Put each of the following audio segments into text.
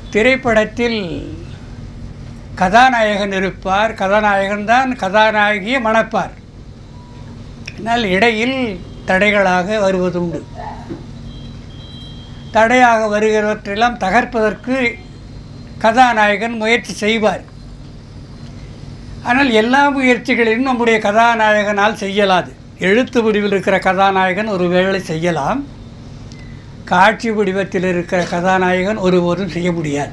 திரைப்படத்தில் கதாநாயகன் இருப்பார் கதாநாயகன் தான் கதாநாயகியை மணப்பார் ஆனால் இடையில் தடைகளாக வருவதுண்டு தடையாக வருகிறவற்றையெல்லாம் தகர்ப்பதற்கு கதாநாயகன் முயற்சி செய்வார் ஆனால் எல்லா முயற்சிகளையும் நம்முடைய கதாநாயகனால் செய்யலாது எழுத்து வடிவில் இருக்கிற கதாநாயகன் ஒரு வேளை செய்யலாம் காட்சி வடிவத்தில் இருக்கிற கதாநாயகன் ஒருபோதும் செய்ய முடியாது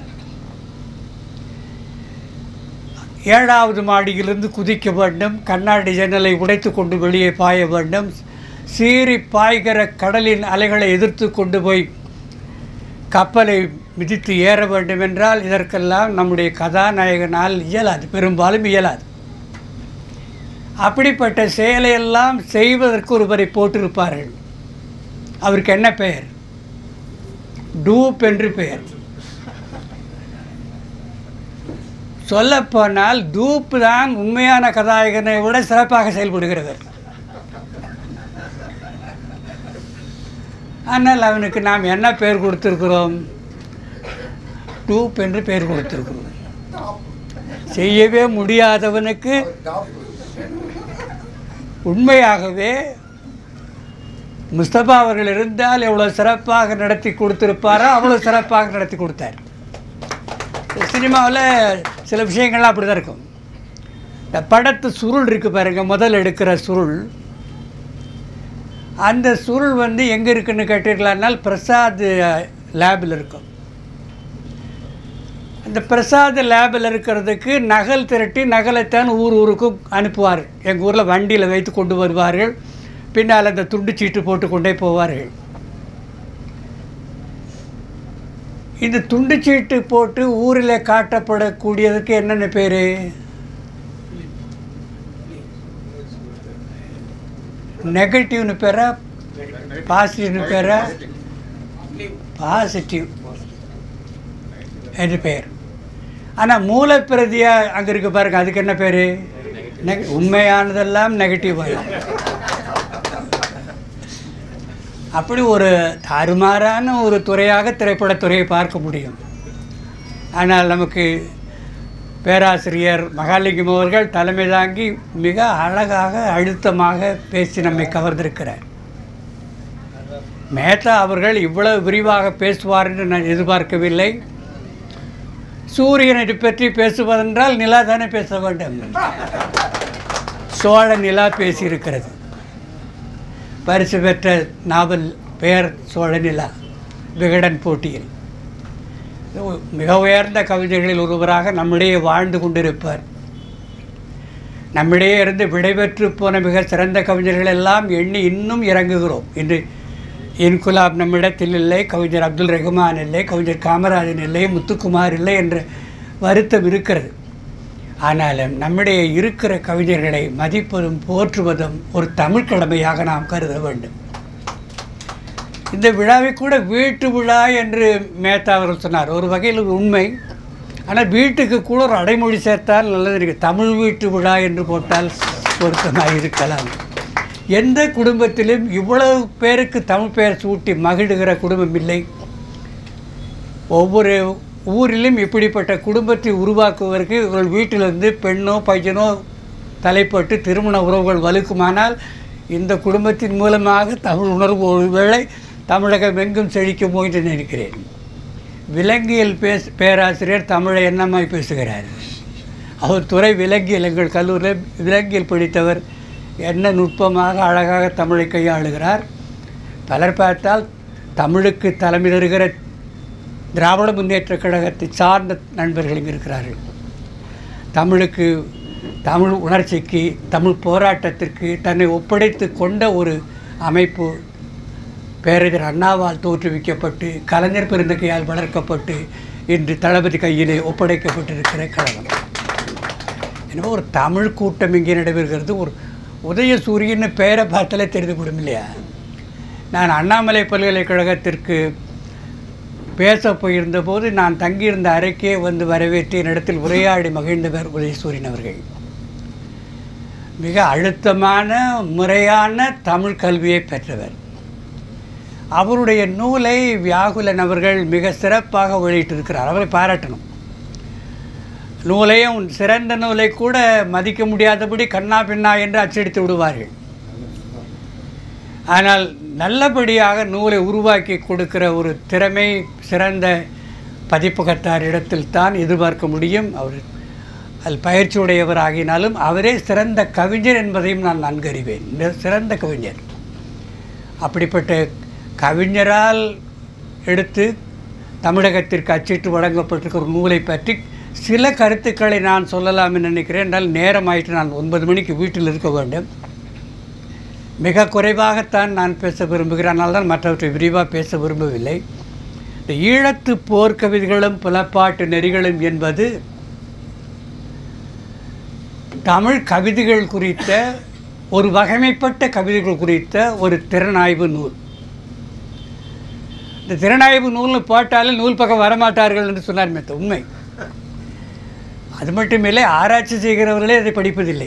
ஏழாவது மாடியிலிருந்து குதிக்க வேண்டும் கண்ணாடி ஜன்னலை உடைத்து கொண்டு வெளியே பாய வேண்டும் சீறி பாய்கிற கடலின் அலைகளை எதிர்த்து கொண்டு போய் கப்பலை மிதித்து ஏற வேண்டும் என்றால் இதற்கெல்லாம் நம்முடைய கதாநாயகனால் இயலாது பெரும்பாலும் இயலாது அப்படிப்பட்ட செயலையெல்லாம் செய்வதற்கு ஒருவரை போட்டிருப்பார்கள் அவருக்கு என்ன பெயர் டூப் என்று பெயர் சொல்லப்போனால் டூப் தான் உண்மையான கதாநாயகனை விட சிறப்பாக செயல்படுகிறவர் ஆனால் அவனுக்கு நாம் என்ன பெயர் கொடுத்திருக்கிறோம் டூப் என்று பெயர் கொடுத்திருக்கிறோம் செய்யவே முடியாதவனுக்கு உண்மையாகவே முஸ்தபா அவர்கள் இருந்தால் எவ்வளோ சிறப்பாக நடத்தி கொடுத்திருப்பாரோ அவ்வளோ சிறப்பாக நடத்தி கொடுத்தார் சினிமாவில் சில விஷயங்கள்லாம் அப்படி தான் இருக்கும் இந்த படத்து சுருள் இருக்குது பாருங்கள் முதல் எடுக்கிற சுருள் அந்த சுருள் வந்து எங்கே இருக்குன்னு கேட்டீர்களானால் பிரசாத் லேபில் இருக்கும் அந்த பிரசாத் லேபில் இருக்கிறதுக்கு நகல் திரட்டி நகலைத்தான் ஊர் ஊருக்கும் அனுப்புவார் எங்கள் ஊரில் வண்டியில் வைத்து கொண்டு வருவார்கள் பின்னால் அந்த துண்டு சீட்டு போட்டு கொண்டே போவார்கள் இந்த துண்டு சீட்டு போட்டு ஊரில் காட்டப்படக்கூடியதுக்கு என்னென்ன பேர் நெகட்டிவ்னு பேரா பாசிட்டிவ்னு பேரா பாசிட்டிவ் என்று பெயர் ஆனால் மூலப்பிரதியாக அங்கே இருக்கு பாருங்க அதுக்கு என்ன பேர் நெக உண்மையானதெல்லாம் நெகட்டிவ் ஆகும் அப்படி ஒரு தாறுமாறான ஒரு துறையாக திரைப்படத்துறையை பார்க்க முடியும் ஆனால் நமக்கு பேராசிரியர் மகாலிங்கம் அவர்கள் தலைமை தாங்கி மிக அழகாக அழுத்தமாக பேசி நம்மை கவர்ந்திருக்கிறார் மேத்தா அவர்கள் இவ்வளவு விரிவாக பேசுவார் என்று நான் எதிர்பார்க்கவில்லை சூரியனை பற்றி பேசுவதென்றால் நிலா தானே பேச வேண்டும் சோழ நிலா பேசியிருக்கிறது பரிசு பெற்ற நாவல் பெயர் சோழ நிலா விகடன் போட்டியில் மிக உயர்ந்த கவிஞர்களில் ஒருவராக நம்மிடையே வாழ்ந்து கொண்டிருப்பார் நம்மிடையே இருந்து விடைபெற்று போன மிக சிறந்த கவிஞர்கள் எல்லாம் எண்ணி இன்னும் இறங்குகிறோம் இன்று இன்குலாப் நம்மிடத்தில் இல்லை கவிஞர் அப்துல் ரஹ்மான் இல்லை கவிஞர் காமராஜன் இல்லை முத்துக்குமார் இல்லை என்ற வருத்தம் இருக்கிறது ஆனாலும் நம்முடைய இருக்கிற கவிஞர்களை மதிப்பதும் போற்றுவதும் ஒரு தமிழ் கடமையாக நாம் கருத வேண்டும் இந்த விழாவை கூட வீட்டு விழா என்று மேத்தா அவர்கள் சொன்னார் ஒரு வகையில் இது உண்மை ஆனால் வீட்டுக்கு கூட ஒரு அடைமொழி சேர்த்தால் நல்லது இருக்கு தமிழ் வீட்டு விழா என்று போட்டால் பொருத்தமாக இருக்கலாம் எந்த குடும்பத்திலும் இவ்வளவு பேருக்கு தமிழ் பெயர் சூட்டி மகிழுகிற குடும்பம் இல்லை ஒவ்வொரு ஊரிலும் இப்படிப்பட்ட குடும்பத்தை உருவாக்குவதற்கு இவர்கள் வீட்டிலிருந்து பெண்ணோ பையனோ தலைப்பட்டு திருமண உறவுகள் வலுக்குமானால் இந்த குடும்பத்தின் மூலமாக தமிழ் உணர்வு ஒருவேளை தமிழகம் எங்கும் செழிக்குமோ என்று நினைக்கிறேன் விலங்கியல் பேச பேராசிரியர் தமிழை என்னமாய் பேசுகிறார் அவர் துறை விலங்கியல் எங்கள் கல்லூரியில் விலங்கியல் படித்தவர் என்ன நுட்பமாக அழகாக தமிழை கையாளுகிறார் பலர் பார்த்தால் தமிழுக்கு தலைமை தருகிற திராவிட முன்னேற்றக் கழகத்தை சார்ந்த நண்பர்களும் இருக்கிறார்கள் தமிழுக்கு தமிழ் உணர்ச்சிக்கு தமிழ் போராட்டத்திற்கு தன்னை ஒப்படைத்து கொண்ட ஒரு அமைப்பு பேரறிஞர் அண்ணாவால் தோற்றுவிக்கப்பட்டு கலைஞர் பெருந்தகையால் வளர்க்கப்பட்டு இன்று தளபதி கையிலே ஒப்படைக்கப்பட்டிருக்கிற கழகம் எனவே ஒரு தமிழ் கூட்டம் இங்கே நடைபெறுகிறது ஒரு உதயசூரியன்னு பெயரை பார்த்தாலே தெரிந்து விடும் இல்லையா நான் அண்ணாமலை பல்கலைக்கழகத்திற்கு பேச போயிருந்த போது நான் தங்கியிருந்த அறைக்கே வந்து வரவேற்று என்னிடத்தில் உரையாடி மகிழ்ந்தவர் உதயசூரியன் அவர்கள் மிக அழுத்தமான முறையான தமிழ் கல்வியை பெற்றவர் அவருடைய நூலை வியாகுலன் அவர்கள் மிக சிறப்பாக வெளியிட்டிருக்கிறார் அவரை பாராட்டணும் நூலையும் சிறந்த நூலை கூட மதிக்க முடியாதபடி கண்ணா பின்னா என்று அச்சடித்து விடுவார்கள் ஆனால் நல்லபடியாக நூலை உருவாக்கி கொடுக்கிற ஒரு திறமை சிறந்த பதிப்பகத்தாரிடத்தில் தான் எதிர்பார்க்க முடியும் அவர் அதில் பயிற்சி உடையவர் ஆகினாலும் அவரே சிறந்த கவிஞர் என்பதையும் நான் நன்கு அறிவேன் இந்த சிறந்த கவிஞர் அப்படிப்பட்ட கவிஞரால் எடுத்து தமிழகத்திற்கு அச்சிட்டு வழங்கப்பட்டிருக்கிற ஒரு நூலை பற்றி சில கருத்துக்களை நான் சொல்லலாம் என்று நினைக்கிறேன் என்றால் நேரமாயிட்டு நான் ஒன்பது மணிக்கு வீட்டில் இருக்க வேண்டும் மிக குறைவாகத்தான் நான் பேச விரும்புகிறேன் அதனால் தான் மற்றவற்றை விரிவாக பேச விரும்பவில்லை இந்த ஈழத்து போர்க்கவிதைகளும் புலப்பாட்டு நெறிகளும் என்பது தமிழ் கவிதைகள் குறித்த ஒரு வகைமைப்பட்ட கவிதைகள் குறித்த ஒரு திறனாய்வு நூல் இந்த திறனாய்வு நூல்னு போட்டாலே நூல் பக்கம் வரமாட்டார்கள் என்று சொன்னார் மெத்த உண்மை அது மட்டுமில்லை ஆராய்ச்சி செய்கிறவர்களே அதை படிப்பதில்லை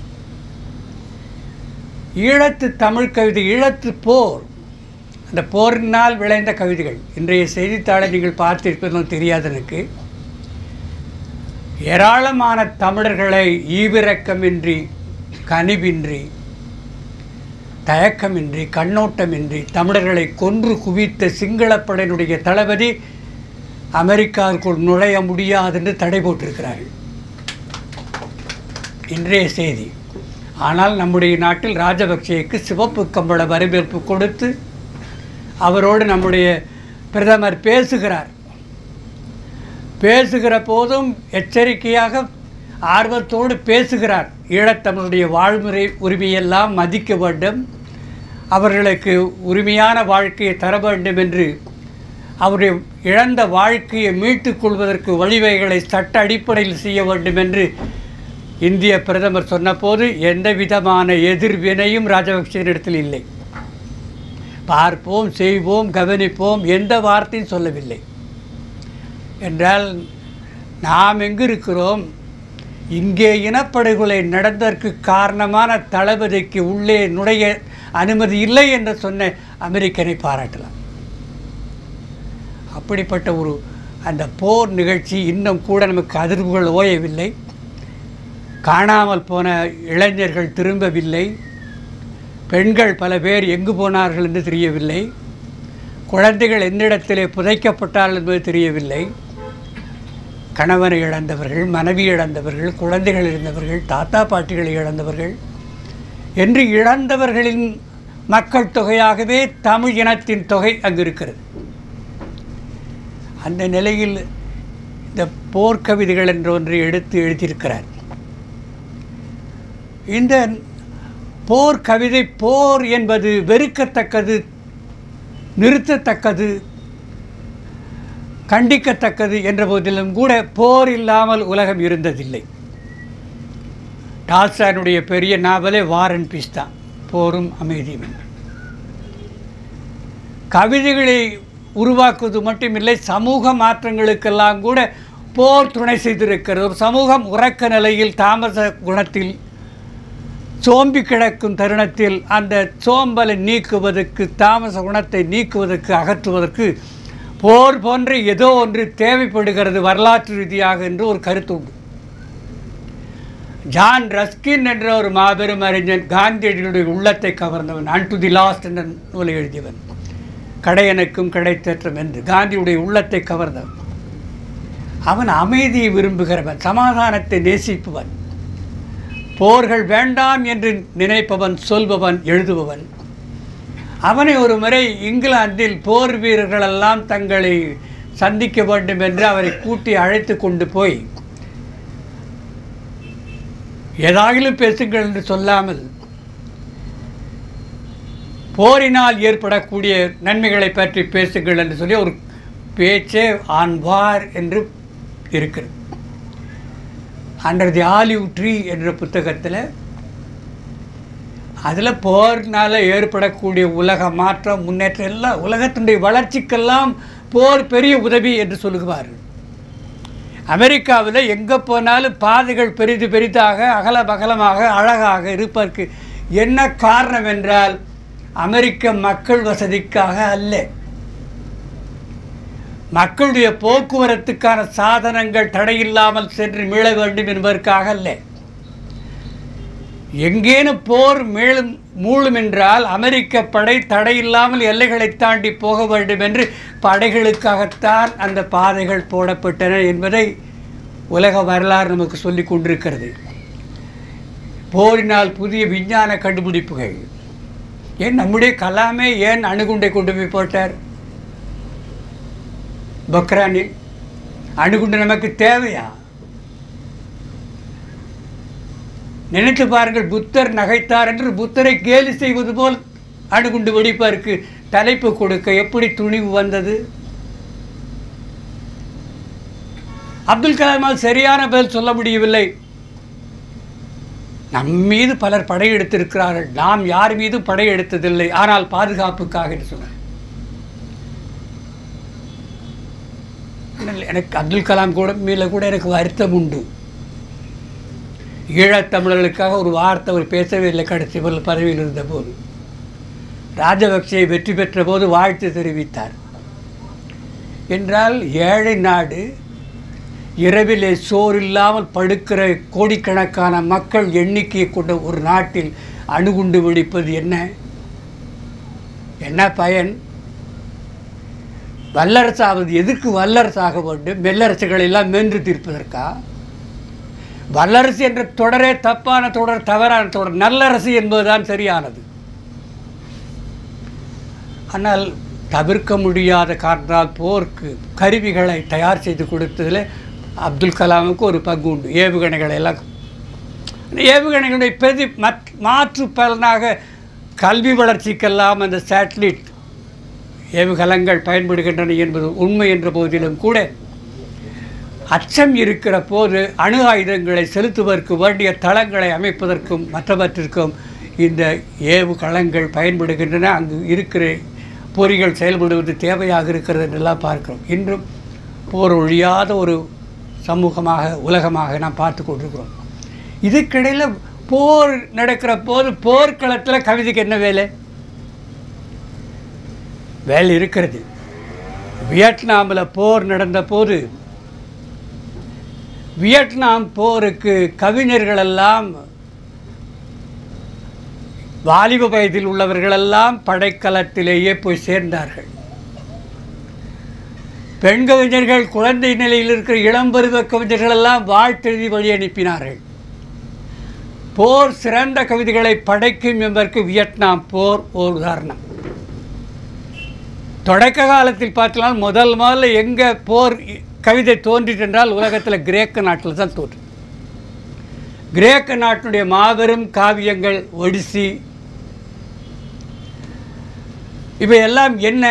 ஈழத்து தமிழ் கவிதை ஈழத்து போர் அந்த போரினால் விளைந்த கவிதைகள் இன்றைய செய்தித்தாளை நீங்கள் பார்த்திருப்பதும் தெரியாது எனக்கு ஏராளமான தமிழர்களை ஈவிரக்கமின்றி கனிவின்றி தயக்கமின்றி கண்ணோட்டமின்றி தமிழர்களை கொன்று குவித்த சிங்களப்படையினுடைய தளபதி அமெரிக்காவுக்குள் நுழைய முடியாது என்று தடை போட்டிருக்கிறார்கள் இன்றைய செய்தி ஆனால் நம்முடைய நாட்டில் ராஜபக்சேக்கு சிவப்பு கம்பள வரவேற்பு கொடுத்து அவரோடு நம்முடைய பிரதமர் பேசுகிறார் பேசுகிற போதும் எச்சரிக்கையாக ஆர்வத்தோடு பேசுகிறார் ஈழத்தமிழுடைய வாழ்முறை உரிமையெல்லாம் மதிக்க வேண்டும் அவர்களுக்கு உரிமையான வாழ்க்கையை தர வேண்டும் என்று அவருடைய இழந்த வாழ்க்கையை மீட்டுக் கொள்வதற்கு வழிவகைகளை சட்ட அடிப்படையில் செய்ய வேண்டும் என்று இந்திய பிரதமர் சொன்னபோது எந்த விதமான எதிர்வினையும் ராஜபக்சேனிடத்தில் இல்லை பார்ப்போம் செய்வோம் கவனிப்போம் எந்த வார்த்தையும் சொல்லவில்லை என்றால் நாம் எங்கு இருக்கிறோம் இங்கே இனப்படுகொலை நடந்ததற்கு காரணமான தளபதிக்கு உள்ளே நுழைய அனுமதி இல்லை என்று சொன்ன அமெரிக்கனை பாராட்டலாம் அப்படிப்பட்ட ஒரு அந்த போர் நிகழ்ச்சி இன்னும் கூட நமக்கு அதிர்வுகள் ஓயவில்லை காணாமல் போன இளைஞர்கள் திரும்பவில்லை பெண்கள் பல பேர் எங்கு போனார்கள் என்று தெரியவில்லை குழந்தைகள் எந்த இடத்திலே புதைக்கப்பட்டார்கள் என்பது தெரியவில்லை கணவனை இழந்தவர்கள் மனைவி இழந்தவர்கள் குழந்தைகள் இழந்தவர்கள் தாத்தா பாட்டிகளை இழந்தவர்கள் என்று இழந்தவர்களின் மக்கள் தொகையாகவே தமிழ் இனத்தின் தொகை அங்கு இருக்கிறது அந்த நிலையில் இந்த போர்க்கவிதைகள் என்ற ஒன்றை எடுத்து எழுதியிருக்கிறார் இந்த போர் கவிதை போர் என்பது வெறுக்கத்தக்கது நிறுத்தத்தக்கது கண்டிக்கத்தக்கது என்ற போதிலும் கூட போர் இல்லாமல் உலகம் இருந்ததில்லை டால்ஸ்டானுடைய பெரிய நாவலே வார் அண்ட் பீஸ் தான் போரும் அமைதியும் என்று கவிதைகளை உருவாக்குவது மட்டுமில்லை சமூக மாற்றங்களுக்கெல்லாம் கூட போர் துணை செய்திருக்கிறது ஒரு சமூகம் உறக்க நிலையில் தாமச குணத்தில் சோம்பி கிடக்கும் தருணத்தில் அந்த சோம்பலை நீக்குவதற்கு தாமச குணத்தை நீக்குவதற்கு அகற்றுவதற்கு போர் போன்ற ஏதோ ஒன்று தேவைப்படுகிறது வரலாற்று ரீதியாக என்று ஒரு கருத்து உண்டு ஜான் ரஸ்கின் என்ற ஒரு மாபெரும் அறிஞன் காந்தியடிகளுடைய உள்ளத்தை கவர்ந்தவன் அன் டு தி லாஸ்ட் என்ற நூலை எழுதியவன் கடையனுக்கும் கடைத்தேற்றம் என்று காந்தியுடைய உள்ளத்தை கவர்ந்தவன் அவன் அமைதியை விரும்புகிறவன் சமாதானத்தை நேசிப்பவன் போர்கள் வேண்டாம் என்று நினைப்பவன் சொல்பவன் எழுதுபவன் அவனை ஒரு முறை இங்கிலாந்தில் போர் வீரர்களெல்லாம் தங்களை சந்திக்க வேண்டும் என்று அவரை கூட்டி அழைத்து கொண்டு போய் ஏதாகிலும் பேசுங்கள் என்று சொல்லாமல் போரினால் ஏற்படக்கூடிய நன்மைகளை பற்றி பேசுங்கள் என்று சொல்லி ஒரு பேச்சே ஆன்வார் என்று இருக்கிறது அண்டர் தி ஆலிவ் ட்ரீ என்ற புத்தகத்தில் அதில் போர்னால் ஏற்படக்கூடிய உலக மாற்றம் முன்னேற்றம் எல்லாம் உலகத்தினுடைய வளர்ச்சிக்கெல்லாம் போர் பெரிய உதவி என்று சொல்லுவார்கள் அமெரிக்காவில் எங்கே போனாலும் பாதைகள் பெரிது பெரிதாக அகல பகலமாக அழகாக இருப்பதற்கு என்ன காரணம் என்றால் அமெரிக்க மக்கள் வசதிக்காக அல்ல மக்களுடைய போக்குவரத்துக்கான சாதனங்கள் தடையில்லாமல் சென்று மீள வேண்டும் என்பதற்காக அல்ல எங்கேனும் போர் மேலும் மூழும் என்றால் அமெரிக்க படை தடையில்லாமல் எல்லைகளை தாண்டி போக வேண்டும் என்று படைகளுக்காகத்தான் அந்த பாதைகள் போடப்பட்டன என்பதை உலக வரலாறு நமக்கு சொல்லிக் கொண்டிருக்கிறது போரினால் புதிய விஞ்ஞான கண்டுபிடிப்புகள் ஏன் நம்முடைய கலாமே ஏன் அணுகுண்டை கொண்டு போய் போட்டார் பக்ரானில் அணுகுண்டு நமக்கு தேவையா நினைத்து பாருங்கள் புத்தர் நகைத்தார் என்று புத்தரை கேலி செய்வது போல் அணுகுண்டு வெடிப்பதற்கு தலைப்பு கொடுக்க எப்படி துணிவு வந்தது அப்துல் கலாமால் சரியான பதில் சொல்ல முடியவில்லை நம் மீது பலர் படையெடுத்திருக்கிறார்கள் நாம் யார் மீதும் படையெடுத்ததில்லை ஆனால் பாதுகாப்புக்காக என்று சொன்னார் எனக்கு அப்துல் கலாம் கூட மீது கூட எனக்கு வருத்தம் உண்டு ஈழத்தமிழர்களுக்காக ஒரு வார்த்தை அவர் பேசவே இல்லை கடைசி பொருள் பதவியில் இருந்தபோது ராஜபக்சேயை வெற்றி பெற்ற போது வாழ்த்து தெரிவித்தார் என்றால் ஏழை நாடு இரவிலே சோறு இல்லாமல் படுக்கிற கோடிக்கணக்கான மக்கள் எண்ணிக்கையை கொண்ட ஒரு நாட்டில் அணுகுண்டு வெடிப்பது என்ன என்ன பயன் வல்லரசாவது எதுக்கு வல்லரசாக வேண்டும் மெல்லரசுகளை எல்லாம் மென்று தீர்ப்பதற்கா வல்லரசு என்ற தொடரே தப்பான தொடர் தவறான தொடர் நல்லரசு என்பதுதான் சரியானது ஆனால் தவிர்க்க முடியாத காரணத்தால் போருக்கு கருவிகளை தயார் செய்து கொடுத்ததில் அப்துல் கலாமுக்கு ஒரு பங்கு உண்டு ஏவுகணைகளை எல்லாம் அந்த ஏவுகணைகளுடைய பிரதி மற் மாற்று பலனாக கல்வி வளர்ச்சிக்கெல்லாம் அந்த சேட்டலைட் ஏவுகலங்கள் பயன்படுகின்றன என்பது உண்மை என்ற போதிலும் கூட அச்சம் இருக்கிற போது அணு ஆயுதங்களை செலுத்துவதற்கு வேண்டிய தளங்களை அமைப்பதற்கும் மற்றவற்றிற்கும் இந்த ஏவுகலங்கள் பயன்படுகின்றன அங்கு இருக்கிற பொறிகள் செயல்படுவது தேவையாக இருக்கிறது என்றெல்லாம் பார்க்கிறோம் இன்றும் போர் ஒழியாத ஒரு சமூகமாக உலகமாக நாம் பார்த்து கொண்டிருக்கிறோம் இதுக்கிடையில் போர் நடக்கிற போது போர்க்களத்தில் கவிதைக்கு என்ன வேலை வேலை இருக்கிறது வியட்நாமில் போர் நடந்த போது வியட்நாம் போருக்கு கவிஞர்களெல்லாம் வாலிப வயதில் உள்ளவர்களெல்லாம் படைக்கலத்திலேயே போய் சேர்ந்தார்கள் பெண் கவிஞர்கள் குழந்தை நிலையில் இருக்கிற இளம்பருவ கவிஞர்கள் எல்லாம் வாழ்த்தெழுதி வழி அனுப்பினார்கள் போர் சிறந்த கவிதைகளை படைக்கும் என்பதற்கு வியட்நாம் போர் ஒரு உதாரணம் தொடக்க காலத்தில் பார்த்தால் முதல் முதல்ல எங்கே போர் கவிதை தோன்றிட்டு என்றால் உலகத்தில் கிரேக்க நாட்டில் தான் தோன்று கிரேக்க நாட்டினுடைய மாபெரும் காவியங்கள் ஒடிசி இவையெல்லாம் என்ன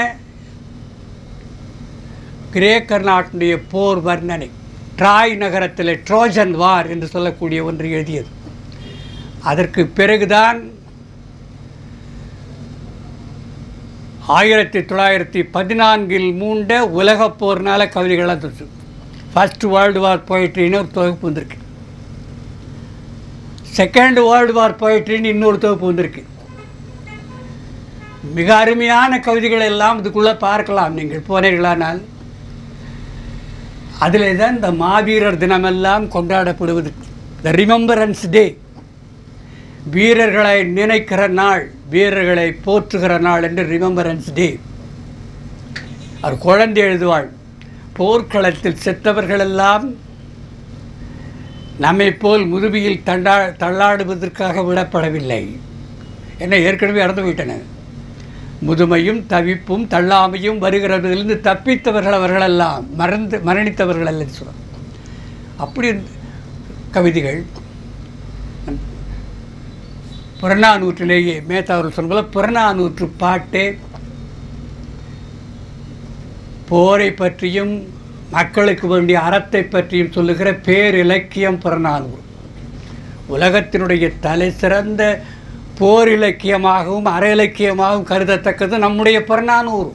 கிரேக்க நாட்டினுடைய போர் வர்ணனை ட்ராய் நகரத்தில் ட்ரோஜன் வார் என்று சொல்லக்கூடிய ஒன்று எழுதியது அதற்கு பிறகுதான் ஆயிரத்தி தொள்ளாயிரத்தி பதினான்கில் மூண்ட உலகப் போர்னால கவிதைகளாக தோற்று ஃபஸ்ட் வேர்ல்டு வார் போயிட்ரின்னு ஒரு தொகுப்பு வந்திருக்கு செகண்ட் வேர்ல்டு வார் போயிட்ரின்னு இன்னொரு தொகுப்பு வந்திருக்கு மிக அருமையான கவிதைகள் எல்லாம் இதுக்குள்ளே பார்க்கலாம் நீங்கள் போனீர்களானால் அதில் தான் இந்த மாவீரர் தினமெல்லாம் கொண்டாடப்படுவது த ரிமெம்பரன்ஸ் டே வீரர்களை நினைக்கிற நாள் வீரர்களை போற்றுகிற நாள் என்று ரிமெம்பரன்ஸ் டே அவர் குழந்தை எழுதுவாள் போர்க்களத்தில் செத்தவர்களெல்லாம் நம்மை போல் முதுமையில் தண்டா தள்ளாடுவதற்காக விடப்படவில்லை என்ன ஏற்கனவே இறந்து விட்டன முதுமையும் தவிப்பும் தள்ளாமையும் வருகிறதிலிருந்து தப்பித்தவர்கள் அவர்களெல்லாம் மறந்து மரணித்தவர்கள் அல்ல சொல்ல அப்படி கவிதைகள் புறநானூற்றிலேயே மேத்தா அவர்கள் சொல்லும்போது புறநானூற்று பாட்டே போரை பற்றியும் மக்களுக்கு வேண்டிய அறத்தை பற்றியும் சொல்லுகிற பேரிலக்கியம் புறநானூறு உலகத்தினுடைய தலை சிறந்த போர் இலக்கியமாகவும் அற இலக்கியமாகவும் கருதத்தக்கது நம்முடைய புறநானூறு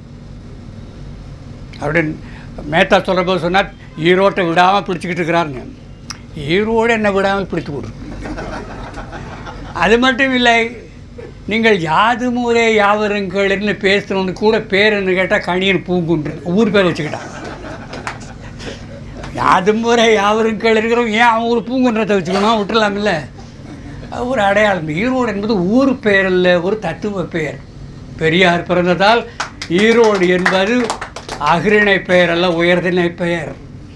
அப்படின்னு மேத்தா சொல்கிற போது சொன்னார் ஈரோட்டை விடாமல் பிடிச்சிக்கிட்டு இருக்கிறாருங்க ஈரோடு என்ன விடாமல் பிடித்து விடுறோம் அது மட்டும் இல்லை நீங்கள் யாது ஊரே யாவருங்கள்னு பேசணும்னு கூட பேருன்னு கேட்டால் கணியன் பூங்குன்று ஊர் பேர் வச்சுக்கிட்டான் யாது முறை யாவருங்கள் இருக்கிறவங்க ஏன் அவன் ஒரு பூங்குன்றத்தை வச்சுக்கணும் விட்டுலாம்ல அது ஒரு அடையாளம் ஈரோடு என்பது ஊர் பெயர் அல்ல ஒரு தத்துவ பெயர் பெரியார் பிறந்ததால் ஈரோடு என்பது அகிரிணை பெயர் அல்ல உயர்திணை பெயர்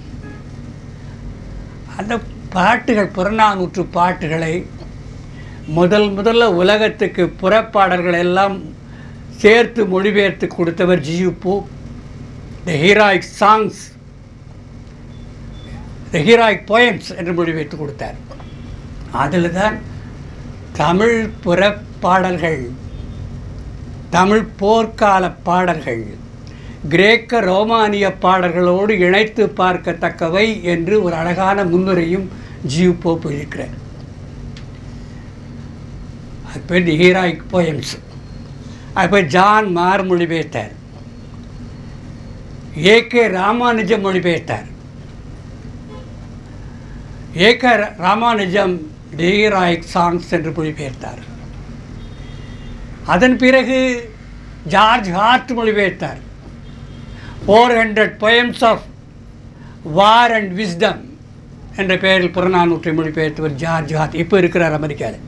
அந்த பாட்டுகள் புறநானூற்று பாட்டுகளை முதல் முதல்ல உலகத்துக்கு புறப்பாடல்கள் எல்லாம் சேர்த்து மொழிபெயர்த்து கொடுத்தவர் ஜியு போ த ஹீராயிக் சாங்ஸ் த ஹீராயிக் போயம்ஸ் என்று மொழிபெயர்த்து கொடுத்தார் அதில் தான் தமிழ் புறப்பாடல்கள் தமிழ் போர்க்கால பாடல்கள் கிரேக்க ரோமானிய பாடல்களோடு இணைத்து பார்க்கத்தக்கவை என்று ஒரு அழகான முன்னுரையும் ஜியூ போப் இருக்கிறார் அது பேர் தி ஹீராயிக் போயம்ஸ் அது பேர் ஜான் மார் மொழிபெயர்த்தார் ஏ கே ராமானுஜம் மொழிபெயர்த்தார் A K Ramanujam the heroic songs என்று மொழிபெயர்த்தார் அதன் பிறகு ஜார்ஜ் ஹார்ட் மொழிபெயர்த்தார் four hundred poems of war and wisdom என்ற பெயரில் புறநானூற்றை மொழிபெயர்த்தவர் ஜார்ஜ் ஹார்ட் இப்போ இருக்கிறார் அமெரிக்காவில்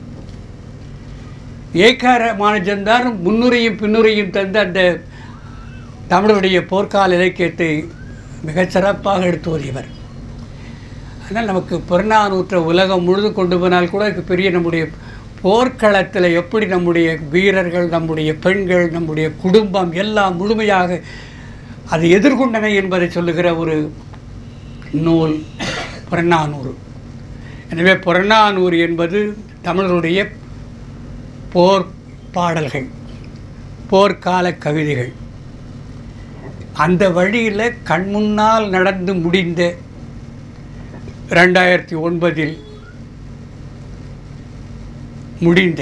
ஏகார மானஜன்தான் முன்னுரையும் பின்னுரையும் தந்த அந்த தமிழருடைய போர்க்கால இலக்கியத்தை மிகச் சிறப்பாக எடுத்து வருகிறவர் ஆனால் நமக்கு புறநானூற்றை உலகம் முழுதும் கொண்டு போனால் கூட இதுக்கு பெரிய நம்முடைய போர்க்களத்தில் எப்படி நம்முடைய வீரர்கள் நம்முடைய பெண்கள் நம்முடைய குடும்பம் எல்லாம் முழுமையாக அது எதிர்கொண்டன என்பதை சொல்லுகிற ஒரு நூல் புறநானூறு எனவே புறநானூறு என்பது தமிழருடைய போர் பாடல்கள் போர்க்கால கவிதைகள் அந்த வழியில் கண்முன்னால் நடந்து முடிந்த ரெண்டாயிரத்தி ஒன்பதில் முடிந்த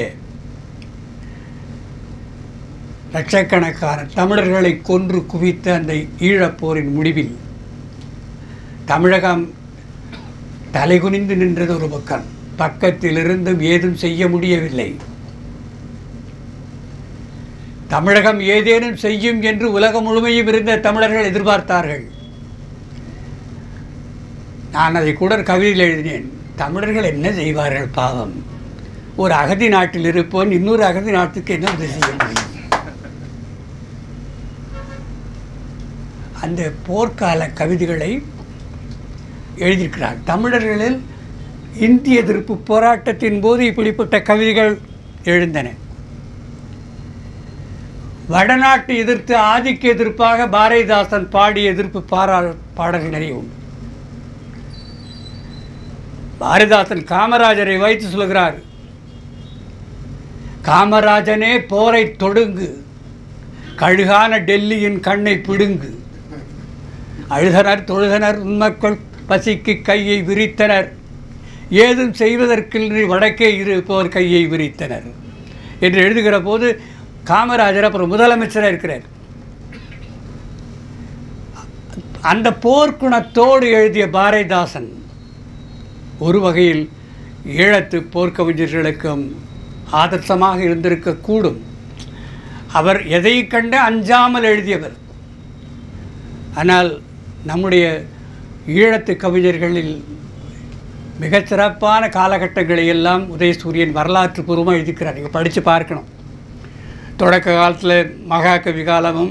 லட்சக்கணக்கான தமிழர்களை கொன்று குவித்த அந்த ஈழப்போரின் முடிவில் தமிழகம் தலைகுனிந்து நின்றது ஒரு பக்கம் பக்கத்திலிருந்து ஏதும் செய்ய முடியவில்லை தமிழகம் ஏதேனும் செய்யும் என்று உலகம் முழுமையும் இருந்த தமிழர்கள் எதிர்பார்த்தார்கள் நான் அதை கூட கவிதையில் எழுதினேன் தமிழர்கள் என்ன செய்வார்கள் பாவம் ஒரு அகதி நாட்டில் இருப்போன் இன்னொரு அகதி நாட்டுக்கு என்ன உதவி செய்ய முடியும் அந்த போர்க்கால கவிதைகளை எழுதியிருக்கிறார் தமிழர்களில் இந்திய எதிர்ப்பு போராட்டத்தின் போது இப்படிப்பட்ட கவிதைகள் எழுந்தன வடநாட்டு எதிர்த்து ஆதிக்க எதிர்ப்பாக பாரதிதாசன் பாடிய எதிர்ப்பு பாரா பாடல்கள் நிறைய உண்டு பாரதிதாசன் காமராஜரை வைத்து சொல்கிறார் காமராஜனே போரை தொடுங்கு கழுகான டெல்லியின் கண்ணை பிடுங்கு அழுதனர் தொழுதனர் உண்மக்கள் பசிக்கு கையை விரித்தனர் ஏதும் செய்வதற்கின்றி வடக்கே இருப்போர் கையை விரித்தனர் என்று எழுதுகிற போது காமராஜர் அப்புறம் முதலமைச்சராக இருக்கிறார் அந்த போர்க்குணத்தோடு எழுதிய பாரதிதாசன் ஒரு வகையில் ஈழத்து போர்க்கவிஞர்களுக்கும் ஆதர்சமாக இருந்திருக்கக்கூடும் அவர் எதை கண்டு அஞ்சாமல் எழுதியவர் ஆனால் நம்முடைய ஈழத்து கவிஞர்களில் மிகச் சிறப்பான காலகட்டங்களை எல்லாம் உதயசூரியன் வரலாற்று பூர்வமாக எழுதிக்கிறார் நீங்கள் படித்து பார்க்கணும் தொடக்க காலத்தில் மகாகவி காலமும்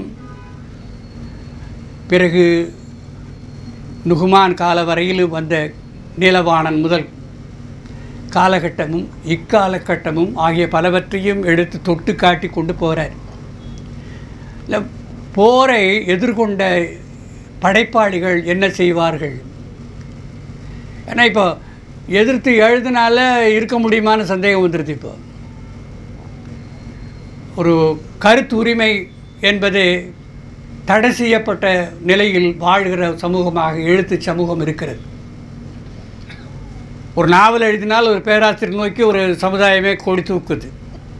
பிறகு நுகுமான் கால வரையிலும் வந்த நீலவாணன் முதல் காலகட்டமும் இக்காலகட்டமும் ஆகிய பலவற்றையும் எடுத்து தொட்டு காட்டி கொண்டு போகிறார் இல்லை போரை எதிர்கொண்ட படைப்பாளிகள் என்ன செய்வார்கள் ஏன்னா இப்போ எதிர்த்து எழுதினால இருக்க முடியுமான்னு சந்தேகம் வந்துடுது இப்போ ஒரு கருத்து உரிமை என்பது தடை செய்யப்பட்ட நிலையில் வாழ்கிற சமூகமாக எழுத்து சமூகம் இருக்கிறது ஒரு நாவல் எழுதினால் ஒரு பேராசிரியர் நோக்கி ஒரு சமுதாயமே கொடி தூக்குது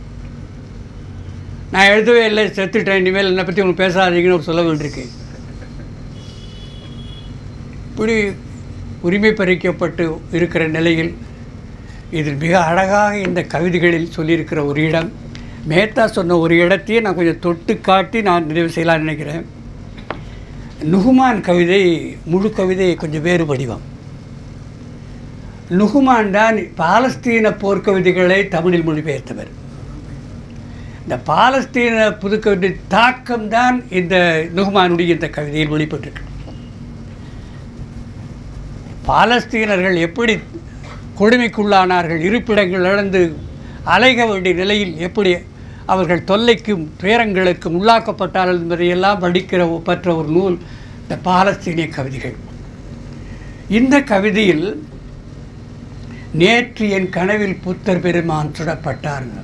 நான் எழுதவே இல்லை செத்துட்டேன் இனிமேல் என்னை பற்றி உங்களுக்கு பேசாதீங்கன்னு ஒரு சொல்ல வேண்டியிருக்கேன் இப்படி உரிமை பறிக்கப்பட்டு இருக்கிற நிலையில் இது மிக அழகாக இந்த கவிதைகளில் சொல்லியிருக்கிற ஒரு இடம் மேத்தா சொன்ன ஒரு இடத்தையே நான் கொஞ்சம் தொட்டு காட்டி நான் நிறைவு செய்யலாம்னு நினைக்கிறேன் நுகுமான் கவிதை முழு கவிதை கொஞ்சம் வேறு வடிவம் நுகுமான் தான் பாலஸ்தீன போர்க்கவிதைகளை தமிழில் மொழிபெயர்த்தவர் இந்த பாலஸ்தீன புதுக்கவிதை தாக்கம்தான் இந்த நுகுமானுடைய இந்த கவிதையில் வெளிப்பட்டிருக்கு பாலஸ்தீனர்கள் எப்படி கொடுமைக்குள்ளானார்கள் இருப்பிடங்கள் இழந்து அலைக வேண்டிய நிலையில் எப்படி அவர்கள் தொல்லைக்கும் துயரங்களுக்கும் உள்ளாக்கப்பட்டார்கள் என்பதையெல்லாம் படிக்கிற பெற்ற ஒரு நூல் இந்த பாலஸ்தீனிய கவிதைகள் இந்த கவிதையில் நேற்று என் கனவில் புத்தர் பெருமான் சுடப்பட்டார்கள்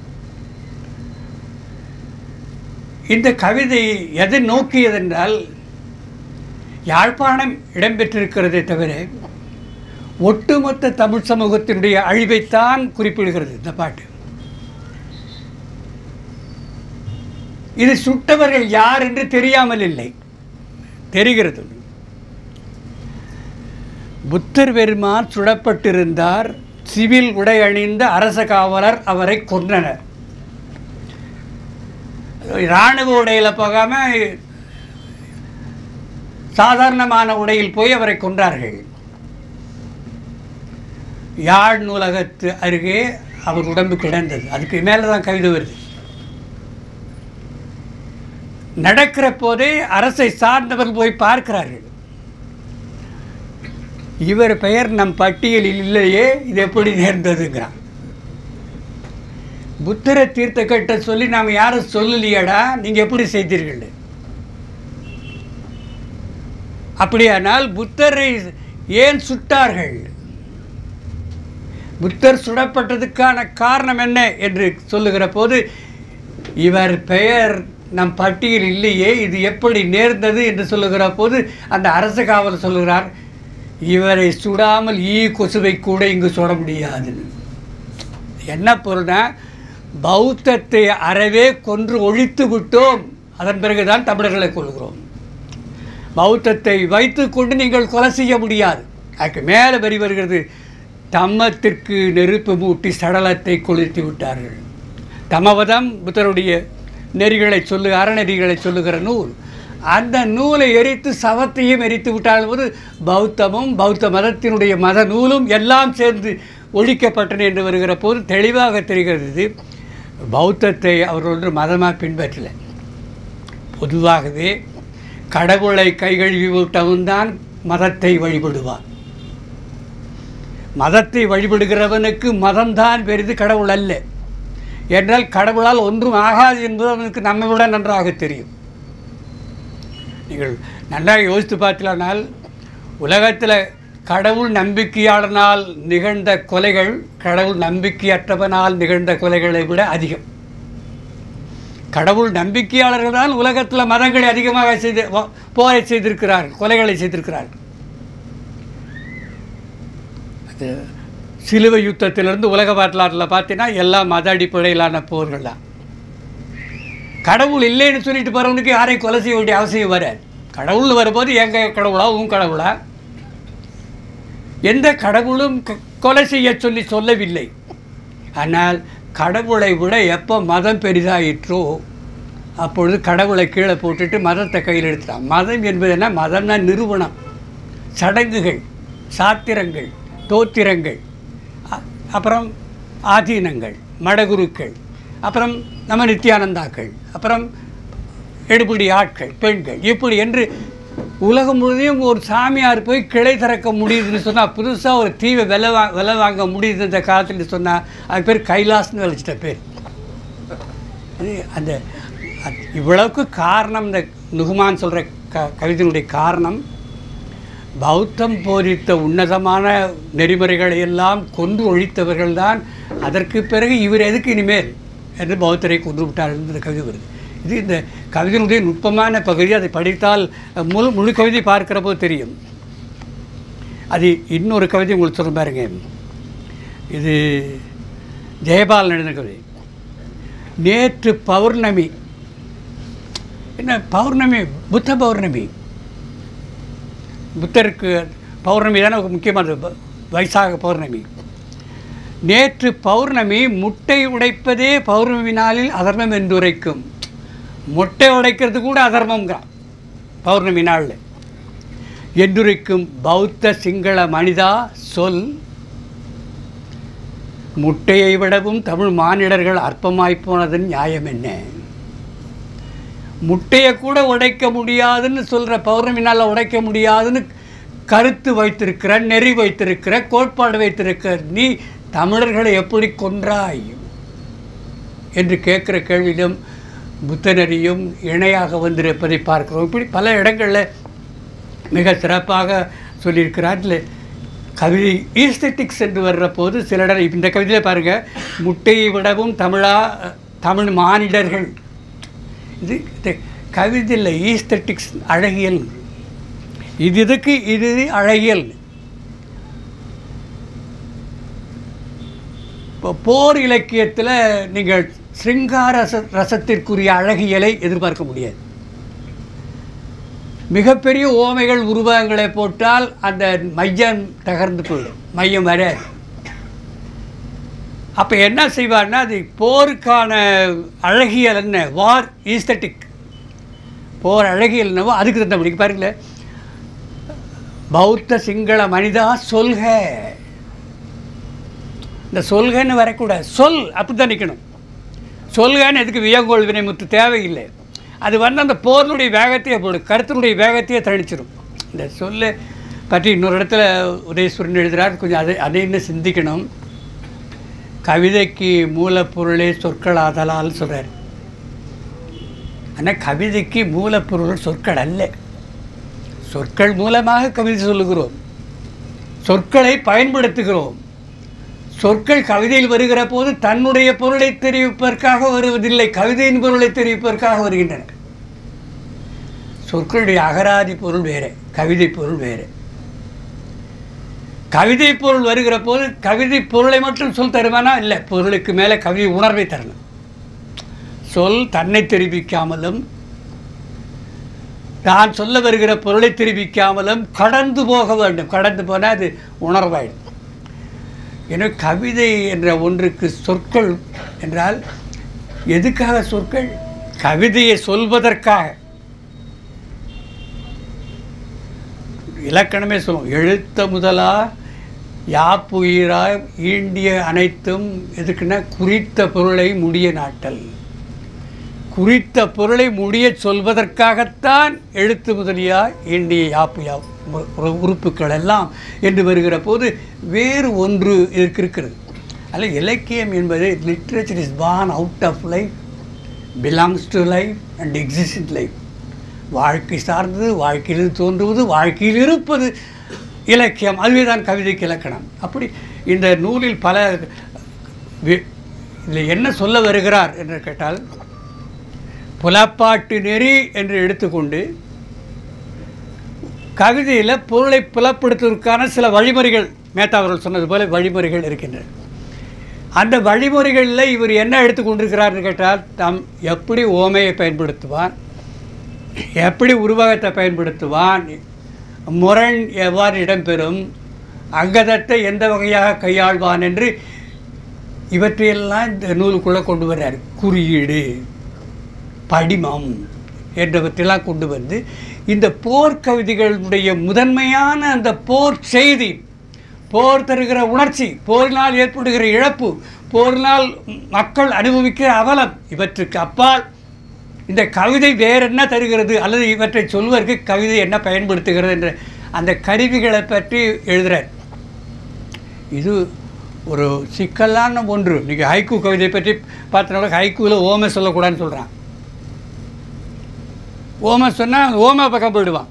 இந்த கவிதை எதை நோக்கியதென்றால் யாழ்ப்பாணம் இடம்பெற்றிருக்கிறதே தவிர ஒட்டுமொத்த தமிழ் சமூகத்தினுடைய அழிவைத்தான் குறிப்பிடுகிறது இந்த பாட்டு இது சுட்டவர்கள் யார் என்று தெரியாமல் இல்லை தெரிகிறது புத்தர் பெருமான் சுடப்பட்டிருந்தார் சிவில் உடை அணிந்த அரச காவலர் அவரை கொன்றனர் இராணுவ உடையில் போகாமல் சாதாரணமான உடையில் போய் அவரை கொன்றார்கள் யாழ் நூலகத்து அருகே அவர் உடம்பு கிடந்தது அதுக்கு மேலே தான் கவிதை வருது நடக்கிற போதே அரசை சார்ந்தவர்கள் போய் பார்க்கிறார்கள் இவர் பெயர் நம் பட்டியலில் இல்லையே இது எப்படி நேர்ந்ததுங்கிறான் புத்தரை தீர்த்த கட்ட சொல்லி நாம் யாரும் சொல்லலையடா நீங்கள் எப்படி செய்தீர்கள் அப்படியானால் புத்தரை ஏன் சுட்டார்கள் புத்தர் சுடப்பட்டதுக்கான காரணம் என்ன என்று சொல்லுகிற போது இவர் பெயர் நம் பட்டியல் இல்லையே இது எப்படி நேர்ந்தது என்று சொல்லுகிற போது அந்த அரச காவல் சொல்லுகிறார் இவரை சுடாமல் ஈ கொசுவை கூட இங்கு சுட முடியாது என்ன பொருள்னா பௌத்தத்தை அறவே கொன்று ஒழித்து விட்டோம் அதன் பிறகுதான் தமிழர்களை கொள்கிறோம் பௌத்தத்தை வைத்துக்கொண்டு நீங்கள் கொலை செய்ய முடியாது அதுக்கு மேலே வரி வருகிறது தம்மத்திற்கு நெருப்பு மூட்டி சடலத்தை கொளுத்தி விட்டார்கள் தமவதம் புத்தருடைய நெறிகளை சொல்லு அறநெறிகளை சொல்லுகிற நூல் அந்த நூலை எரித்து சவத்தையும் எரித்து விட்டால் போது பௌத்தமும் பௌத்த மதத்தினுடைய மத நூலும் எல்லாம் சேர்ந்து ஒழிக்கப்பட்டன என்று வருகிற போது தெளிவாக தெரிகிறது பௌத்தத்தை அவர்கள் ஒன்று மதமாக பின்பற்றலை பொதுவாகவே கடவுளை கைகழுவி விட்டவன் தான் மதத்தை வழிபடுவான் மதத்தை வழிபடுகிறவனுக்கு மதம்தான் பெரிது கடவுள் அல்ல என்றால் கடவுளால் ஒன்றும் ஆகாது என்பது அவனுக்கு நம்மை விட நன்றாக தெரியும் நீங்கள் நன்றாக யோசித்து பார்த்தீங்கன்னால் உலகத்தில் கடவுள் நம்பிக்கையாளனால் நிகழ்ந்த கொலைகள் கடவுள் நம்பிக்கையற்றவனால் நிகழ்ந்த கொலைகளை விட அதிகம் கடவுள் நம்பிக்கையாளர்கள் தான் உலகத்தில் மதங்களை அதிகமாக செய்து வ- போரை செய்திருக்கிறார்கள் கொலைகளை செய்திருக்கிறார்கள் அது சிலுவை யுத்தத்திலிருந்து உலக வரலாற்றில் பார்த்தீங்கன்னா எல்லாம் மத அடிப்படையிலான போர்கள் தான் கடவுள் இல்லைன்னு சொல்லிட்டு போகிறவனுக்கு யாரையும் கொலை செய்ய வேண்டிய அவசியம் வராது கடவுள்னு வரும்போது எங்கள் கடவுளா உன் கடவுளா எந்த கடவுளும் க- கொலை செய்ய சொல்லி சொல்லவில்லை ஆனால் கடவுளை விட எப்போ மதம் பெரிதாயிற்றோ அப்பொழுது கடவுளை கீழே போட்டுட்டு மதத்தை கையில் எடுத்துட்டான் மதம் என்பது என்ன மதம்னா நிறுவனம் சடங்குகள் சாத்திரங்கள் தோத்திரங்கள் அ- அப்புறம் ஆதீனங்கள் மடகுருக்கள் அப்புறம் நம்ம நித்யானந்தாக்கள் அப்புறம் எடுபடி ஆட்கள் பெண்கள் இப்படி என்று உலகம் முழுதையும் ஒரு சாமியார் போய் கிளை திறக்க முடியுதுன்னு சொன்னால் புதுசாக ஒரு தீவை விலை வா விலை வாங்க முடியுது இந்த காலத்தில் சொன்னால் அது பேர் கைலாஸ்னு வச்சுட்ட பேர் இது அந்த அது இவ்வளவுக்கு காரணம் இந்த நுகுமான் சொல்கிற க கவிதையினுடைய காரணம் பௌத்தம் போதித்த உன்னதமான நெறிமுறைகளை எல்லாம் கொன்று ஒழித்தவர்கள்தான் அதற்கு பிறகு இவர் எதுக்கு இனிமேல் என்று பௌத்தரை கொன்று விட்டார் என்று இந்த கவிதை வருது இது இந்த கவிதையினுடைய நுட்பமான பகுதி அதை படித்தால் முழு முழு கவிதை பார்க்கிற போது தெரியும் அது இன்னொரு கவிதை உங்களுக்கு சொல்ல பாருங்க இது ஜெயபாலன் எழுதின கவிதை நேற்று பௌர்ணமி என்ன பௌர்ணமி புத்த பௌர்ணமி புத்தருக்கு பௌர்ணமி தானே முக்கியமானது ப- வைசாக பௌர்ணமி நேற்று பௌர்ணமி முட்டை உடைப்பதே பௌர்ணமி நாளில் அதர்மம் என்றுரைக்கும் முட்டை உடைக்கிறது கூட அதர்மங்கிறான் பௌர்ணமி நாளில் என்றுரைக்கும் பௌத்த சிங்கள மனிதா சொல் முட்டையை விடவும் தமிழ் மானிடர்கள் அற்பமாய்ப் போனதன் நியாயம் என்ன முட்டையை கூட உடைக்க முடியாதுன்னு சொல்கிற பௌர்ணமி நாளில் உடைக்க முடியாதுன்னு கருத்து வைத்திருக்கிற நெறி வைத்திருக்கிற கோட்பாடு வைத்திருக்கிற நீ தமிழர்களை எப்படி கொன்றாய் என்று கேட்குற கேள்வியிலும் புத்தநெறியும் இணையாக வந்திருப்பதை பார்க்கிறோம் இப்படி பல இடங்களில் மிக சிறப்பாக சொல்லியிருக்கிறார் இதில் கவிதை ஈஸ்தட்டிக்ஸ் என்று வர்ற போது சில இடம் இந்த கவிதையில் பாருங்கள் முட்டையை விடவும் தமிழா தமிழ் மானிடர்கள் இது இந்த கவிதையில் ஈஸ்தட்டிக்ஸ் அழகியல் இது இதுக்கு இது அழகியல் இப்போ போர் இலக்கியத்தில் நீங்கள் சிருங்கார ரச ரசத்திற்குரிய அழகியலை எதிர்பார்க்க முடியாது மிகப்பெரிய ஓமைகள் உருவகங்களை போட்டால் அந்த மையம் தகர்ந்து போயிடும் மையம் வராது அப்போ என்ன செய்வார்னா அது போருக்கான அழகியல் என்ன வார் ஈஸ்தட்டிக் போர் அழகியல் என்னவோ அதுக்கு தகுந்தபடி பாருங்களேன் பௌத்த சிங்கள மனிதா சொல்க இந்த சொல்கன்னு வரக்கூடாது சொல் அப்படி தான் நிற்கணும் சொல்கன்னு எதுக்கு வியங்கோல் வினைமுத்து தேவையில்லை அது வந்து அந்த போரினுடைய வேகத்தையே போடும் கருத்தினுடைய வேகத்தையே தணிச்சிடும் இந்த சொல்லை பற்றி இன்னொரு இடத்துல உதயஸ்வரன் எழுதுகிறார் கொஞ்சம் அதை அதை இன்னும் சிந்திக்கணும் கவிதைக்கு மூலப்பொருளே சொற்கள் ஆதலால் சொல்கிறார் ஆனால் கவிதைக்கு மூலப்பொருள் சொற்கள் அல்ல சொற்கள் மூலமாக கவிதை சொல்லுகிறோம் சொற்களை பயன்படுத்துகிறோம் சொற்கள் கவிதையில் வருகிற போது தன்னுடைய பொருளை தெரிவிப்பதற்காக வருவதில்லை கவிதையின் பொருளை தெரிவிப்பதற்காக வருகின்றன சொற்களுடைய அகராதி பொருள் வேறு கவிதை பொருள் வேறு கவிதை பொருள் வருகிற போது கவிதை பொருளை மட்டும் சொல் தருமானா இல்லை பொருளுக்கு மேலே கவிதை உணர்வை தரணும் சொல் தன்னை தெரிவிக்காமலும் தான் சொல்ல வருகிற பொருளை தெரிவிக்காமலும் கடந்து போக வேண்டும் கடந்து போனால் அது உணர்வாயிடும் எனவே கவிதை என்ற ஒன்றுக்கு சொற்கள் என்றால் எதுக்காக சொற்கள் கவிதையை சொல்வதற்காக இலக்கணமே சொல்லும் எழுத்த முதலா யாப்புயிராய் ஈண்டிய அனைத்தும் எதுக்குன்னா குறித்த பொருளை முடிய நாட்டல் குறித்த பொருளை முடிய சொல்வதற்காகத்தான் எழுத்து முதலியாய் ஈண்டிய யாப்பு யா உ- உறுப்புக்கள் எல்லாம் என்று வருகிற போது வேறு ஒன்று இதற்கு இருக்கிறது அல்ல இலக்கியம் என்பது literature is born out of life belongs to life and exist life வாழ்க்கை சார்ந்தது வாழ்க்கையில் தோன்றுவது வாழ்க்கையில் இருப்பது இலக்கியம் அதுவே தான் கவிதைக்கு இலக்கணம் அப்படி இந்த நூலில் பல வி- இதில் என்ன சொல்ல வருகிறார் என்று கேட்டால் புலப்பாட்டு நெறி என்று எடுத்துக்கொண்டு கவிதையில் பொருளை புலப்படுத்துவதற்கான சில வழிமுறைகள் மேத்தா அவர்கள் சொன்னது போல வழிமுறைகள் இருக்கின்றன அந்த வழிமுறைகளில் இவர் என்ன எடுத்துக்கொண்டிருக்கிறார்னு கேட்டால் தாம் எப்படி ஓமையை பயன்படுத்துவான் எப்படி உருவகத்தை பயன்படுத்துவான் முரண் எவ்வாறு இடம்பெறும் அங்கதத்தை எந்த வகையாக கையாள்வான் என்று இவற்றையெல்லாம் இந்த நூலுக்குள்ளே கொண்டு வர்றார் குறியீடு படிமம் என்றவற்றெல்லாம் கொண்டு வந்து இந்த போர் கவிதைகளுடைய முதன்மையான அந்த போர் செய்தி போர் தருகிற உணர்ச்சி போரினால் ஏற்படுகிற இழப்பு போரினால் மக்கள் அனுபவிக்கிற அவலம் இவற்றுக்கு அப்பால் இந்த கவிதை வேற என்ன தருகிறது அல்லது இவற்றை சொல்வதற்கு கவிதை என்ன பயன்படுத்துகிறது என்ற அந்த கருவிகளை பற்றி எழுதுகிறார் இது ஒரு சிக்கலான ஒன்று நீங்கள் ஹைக்கூ கவிதை பற்றி பார்த்தனால ஹைக்கூவில் ஓமை சொல்லக்கூடாதுன்னு சொல்கிறான் ஓமை சொன்னால் ஓமை பக்கம் போயிடுவான்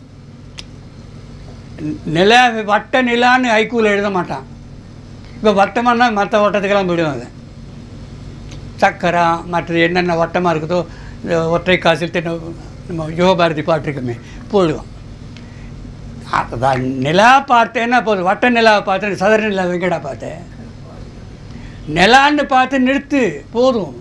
நிலா வட்ட நிலான்னு ஹைக்கூவில் எழுத மாட்டான் இப்போ வட்டமானா மற்ற வட்டத்துக்கெல்லாம் போயிடுவாங்க சக்கரம் மற்றது என்னென்ன வட்டமாக இருக்குதோ இந்த ஒற்றை காசில் தின்ன நம்ம யுவபாரதி பாட்டு இருக்குமே போடுவான் அதான் நிலா பார்த்தேன்னா போதும் வட்ட நிலாவை பார்த்தேன் சதுர நிலா வெங்கடா பார்த்தேன் நிலான்னு பார்த்து நிறுத்து போதும்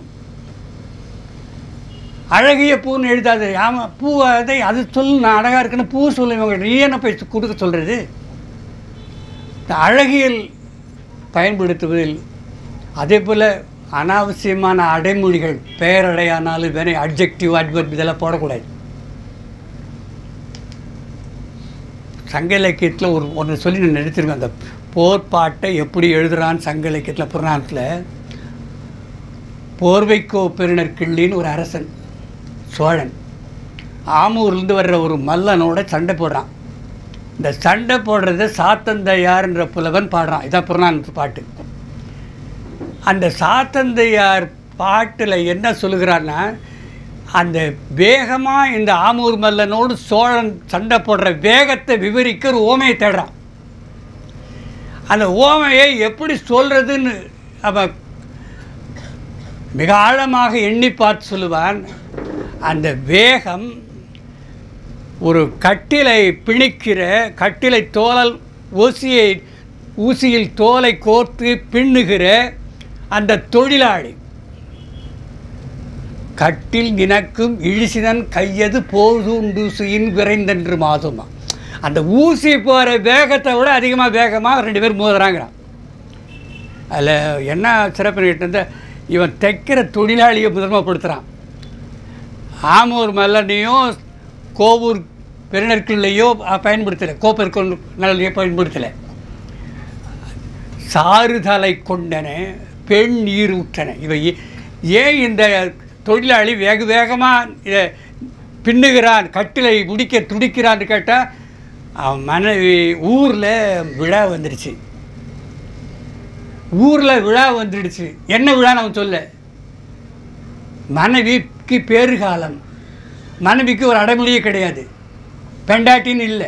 அழகிய பூன்னு எழுதாது ஆமாம் பூ அதை அது சொல்லு நான் அழகாக இருக்குன்னு பூ சொல்லு இவங்க நீ என்ன போய் கொடுக்க சொல்கிறது இந்த அழகியல் பயன்படுத்துவதில் அதே போல் அனாவசியமான அடைமொழிகள் பெயரடையானாலும் வேணே அட்ஜெக்டிவ் அட்வர்ப் இதெல்லாம் போடக்கூடாது சங்க இலக்கியத்தில் ஒரு ஒன்று சொல்லி நான் நிறுத்திருக்கேன் அந்த போர்ப்பாட்டை எப்படி எழுதுறான்னு சங்க இலக்கியத்தில் புராணத்தில் போர்வைக்கோ பெருணர் கிள்ளின்னு ஒரு அரசன் சோழன் ஆமூர்லேருந்து வர்ற ஒரு மல்லனோட சண்டை போடுறான் இந்த சண்டை போடுறத சாத்தந்தையார்ன்ற புலவன் பாடுறான் இதான் புறநானூற்று பாட்டு அந்த சாத்தந்தையார் பாட்டில் என்ன சொல்லுகிறான்னா அந்த வேகமாக இந்த ஆமூர் மல்லனோடு சோழன் சண்டை போடுற வேகத்தை விவரிக்க ஒரு ஓமையை தேடுறான் அந்த ஓமையை எப்படி சொல்கிறதுன்னு அவன் மிக ஆழமாக எண்ணி பார்த்து சொல்லுவான் அந்த வேகம் ஒரு கட்டிலை பிணிக்கிற கட்டிலை தோலல் ஊசியை ஊசியில் தோலை கோர்த்து பின்னுகிற அந்த தொழிலாளி கட்டில் நினக்கும் இழிசினன் கையது போதுண்டூசியின் விரைந்தென்று மாதுமா அந்த ஊசி போகிற வேகத்தை விட அதிகமாக வேகமாக ரெண்டு பேர் மோதுறாங்கிறான் அதில் என்ன சிறப்பு கேட்டிருந்த இவன் தைக்கிற தொழிலாளியை முதன்மைப்படுத்துகிறான் ஆமூர் மல்லனையும் கோவூர் பெருநற்கிள்ளையோ பயன்படுத்தலை கோப்பெருக்கொண்டு நல்லையோ பயன்படுத்தலை சாறுதலை கொண்டன பெண் நீர் ஊற்றன இவை ஏ- ஏன் இந்த தொழிலாளி வேக வேகமாக இதை பின்னுகிறான் கட்டிலை முடிக்க துடிக்கிறான்னு கேட்டால் அவன் மனைவி ஊரில் விழா வந்துடுச்சு ஊரில் விழா வந்துடுச்சு என்ன விழான்னு அவன் சொல்ல மனைவிக்கு பேறுகாலம் மனைவிக்கு ஒரு அடைமொழியே கிடையாது பெண்டாட்டின்னு இல்லை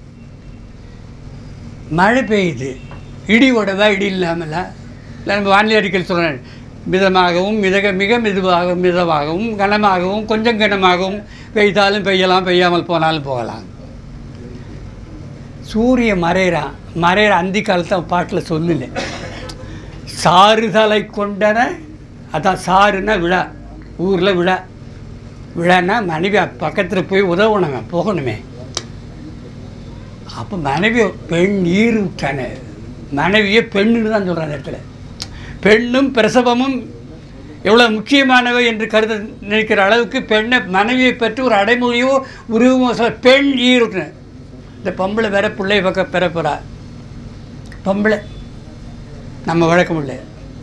மழை பெய்யுது இடி உடவா இடி இல்லாமலா இல்லை நம்ம வானிலை அறிக்கையில் சொல்கிறேன் மிதமாகவும் மிதக மிக மெதுவாக மிதமாகவும் கனமாகவும் கொஞ்சம் கனமாகவும் பெய்தாலும் பெய்யலாம் பெய்யாமல் போனாலும் போகலாம் சூரிய மறையிறான் மறையிற அந்தி காலத்தை அவன் பாட்டில் சொல்லல சாறுதலை கொண்டன அதான் சாருன்னா விழா ஊரில் விழா விழான்னா மனைவி பக்கத்தில் போய் உதவணுங்க போகணுமே அப்போ மனைவி பெண் நீர் விட்டானே மனைவியை பெண்ணுன்னு தான் சொல்கிறான் அந்த இடத்துல பெண்ணும் பிரசவமும் எவ்வளோ முக்கியமானவை என்று கருத நினைக்கிற அளவுக்கு பெண்ணை மனைவியை பற்றி ஒரு அடைமொழியோ உருவமோ சொல்ல பெண் ஈர் விட்டுனேன் இந்த பொம்பளை வேற பிள்ளை பக்கம் பெற போகிறா பொம்பளை நம்ம வழக்கம் இல்லை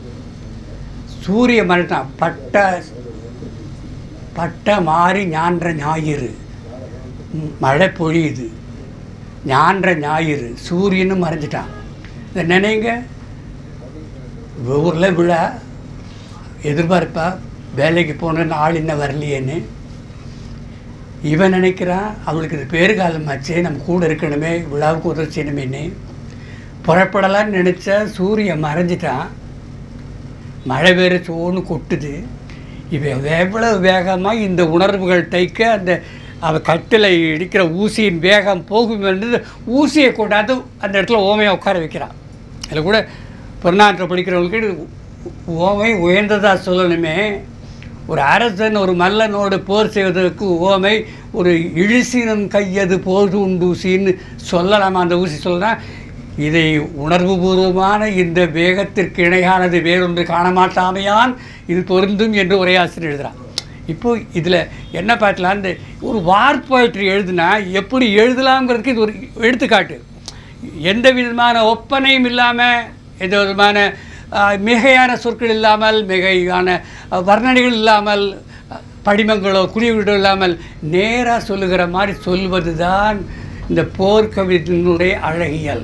சூரிய மரட்டான் பட்ட பட்ட மாறி ஞான்ற ஞாயிறு ம், மழை பொழியுது ஞான்ற ஞாயிறு சூரியனும் மறைஞ்சிட்டான் இதை நினைங்க ஊரில் விழா எதிர்பார்ப்பா வேலைக்கு போன ஆள் இன்னும் வரலையேன்னு இவன் நினைக்கிறான் அவளுக்கு இது பேறுகாலமாச்சு நம்ம கூட இருக்கணுமே விழாவுக்கு உதவி செய்யணுமேன்னு புறப்படலான்னு நினச்சா சூரியன் மறைஞ்சிட்டான் மழை வேறு சோன்னு கொட்டுது இவன் எவ்வளவு வேகமாக இந்த உணர்வுகள் தைக்க அந்த அவ கட்டிலை இடிக்கிற ஊசியின் வேகம் போகும் என்று ஊசியை கொண்டாந்து அந்த இடத்துல ஓமையை உட்கார வைக்கிறான் அதில் கூட பொருளாதார படிக்கிறவங்களுக்கு ஓமை உயர்ந்ததாக சொல்லணுமே ஒரு அரசன் ஒரு மல்லனோடு போர் செய்வதற்கு ஓமை ஒரு இழிசினன் கையது போது உண்டூசின்னு சொல்லலாமா அந்த ஊசி சொல்லலாம் இதை உணர்வுபூர்வமான இந்த வேகத்திற்கு இணையானது வேறொன்று காணமாட்டாமையான் இது பொருந்தும் என்று உரையாசிரியர் எழுதுகிறான் இப்போ இதில் என்ன பார்க்கலாம் இந்த ஒரு வார் போய்ட்ரி எழுதுனா எப்படி எழுதலாம்ங்கிறதுக்கு இது ஒரு எடுத்துக்காட்டு எந்த விதமான ஒப்பனையும் இல்லாமல் எந்த விதமான ஆஹ், மிகையான சொற்கள் இல்லாமல் மிகையான ஆஹ், வர்ணனைகள் இல்லாமல் ஆஹ், படிமங்களோ குறியீடுகளோ இல்லாமல் நேராக சொல்லுகிற மாதிரி சொல்வது தான் இந்த போர்க்கவிதையினுடைய அழகியல்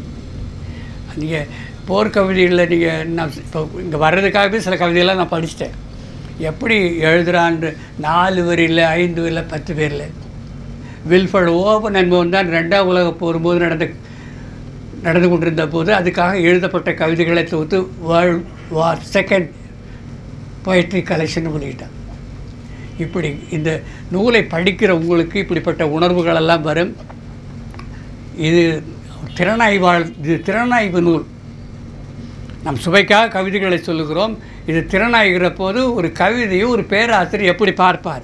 நீங்கள் போர்க்கவிதைகளில் நீங்கள் நான் இப்போ இங்கே வர்றதுக்காகவே சில கவிதையெல்லாம் நான் படிச்சிட்டேன் எப்படி எழுதுறான்னு நாலு வரியில் ஐந்து வரியில் பத்து பேரில் வில்ஃபர்ட் ஓவன் என்பவன் தான் ரெண்டாம் உலக போகும்போது நடந்த நடந்து கொண்டிருந்த போது அதுக்காக எழுதப்பட்ட கவிதைகளை தொகுத்து world war second poetry collection வெளியிட்டான் இப்படி இந்த நூலை படிக்கிற உங்களுக்கு இப்படிப்பட்ட உணர்வுகள் எல்லாம் வரும் இது திறனாய்வாள் இது திறனாய்வு நூல் நம் சுவைக்காக கவிதைகளை சொல்லுகிறோம் இது திறனாய்கிற போது ஒரு கவிதையை ஒரு பேராசிரியர் எப்படி பார்ப்பார்